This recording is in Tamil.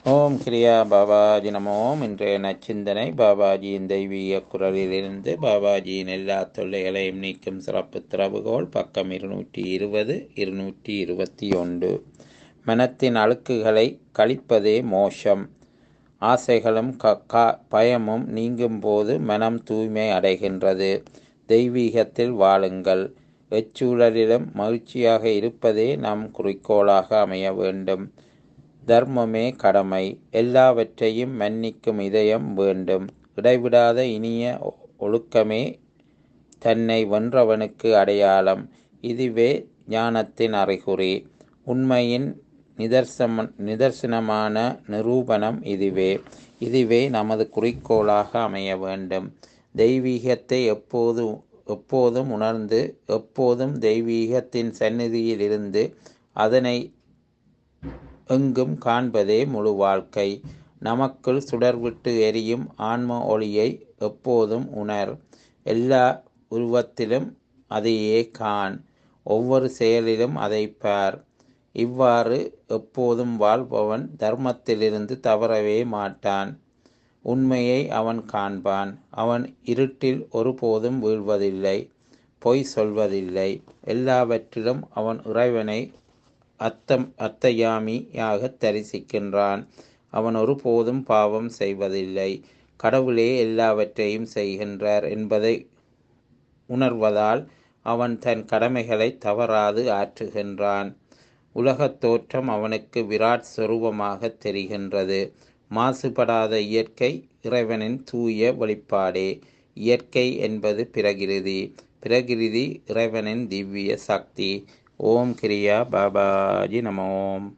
ஓம் கிரியா பாபாஜி நமோ இன்றைய நச்சிந்தனை பாபாஜியின் தெய்வீக குரலிலிருந்து பாபாஜியின் எல்லா தொல்லைகளையும் நீக்கும் சிறப்பு திறவுகோள் பக்கம் இருநூற்றி இருபது இருநூற்றி இருபத்தி ஒன்று மனத்தின் அழுக்குகளை கழிப்பதே மோஷம் ஆசைகளும் க கா பயமும் நீங்கும் போது மனம் தூய்மை அடைகின்றது தெய்வீகத்தில் வாழுங்கள் எச்சூழலிலும் மகிழ்ச்சியாக இருப்பதே நம் குறிக்கோளாக அமைய வேண்டும் தர்மமே கடமை எல்லாவற்றையும் மன்னிக்கும் இதயம் வேண்டும் இடைவிடாத இனிய ஒழுக்கமே தன்னை வென்றவனுக்கு அடையாளம் இதுவே ஞானத்தின் அறிகுறி உண்மையின் நிதர்சம நிதர்சனமான நிரூபணம் இதுவே இதுவே நமது குறிக்கோளாக அமைய வேண்டும் தெய்வீகத்தை எப்போது எப்போதும் உணர்ந்து எப்போதும் தெய்வீகத்தின் சந்நிதியில் இருந்து அதனை எங்கும் காண்பதே முழு வாழ்க்கை நமக்குள் சுடர்விட்டு எரியும் ஆன்ம ஒளியை எப்போதும் உணர் எல்லா உருவத்திலும் அதையே காண் ஒவ்வொரு செயலிலும் அதை பார் இவ்வாறு எப்போதும் வாழ்பவன் தர்மத்திலிருந்து தவறவே மாட்டான் உண்மையை அவன் காண்பான் அவன் இருட்டில் ஒருபோதும் வீழ்வதில்லை பொய் சொல்வதில்லை எல்லாவற்றிலும் அவன் இறைவனை அத்தம் அத்தயாமியாக தரிசிக்கின்றான் அவன் ஒருபோதும் பாவம் செய்வதில்லை கடவுளே எல்லாவற்றையும் செய்கின்றார் என்பதை உணர்வதால் அவன் தன் கடமைகளை தவறாது ஆற்றுகின்றான் உலகத் தோற்றம் அவனுக்கு விராட் சொரூபமாக தெரிகின்றது மாசுபடாத இயற்கை இறைவனின் தூய வெளிப்பாடே இயற்கை என்பது பிரகிருதி பிரகிருதி இறைவனின் திவ்ய சக்தி ஓம் கிரியா பாபாஜி நமோம்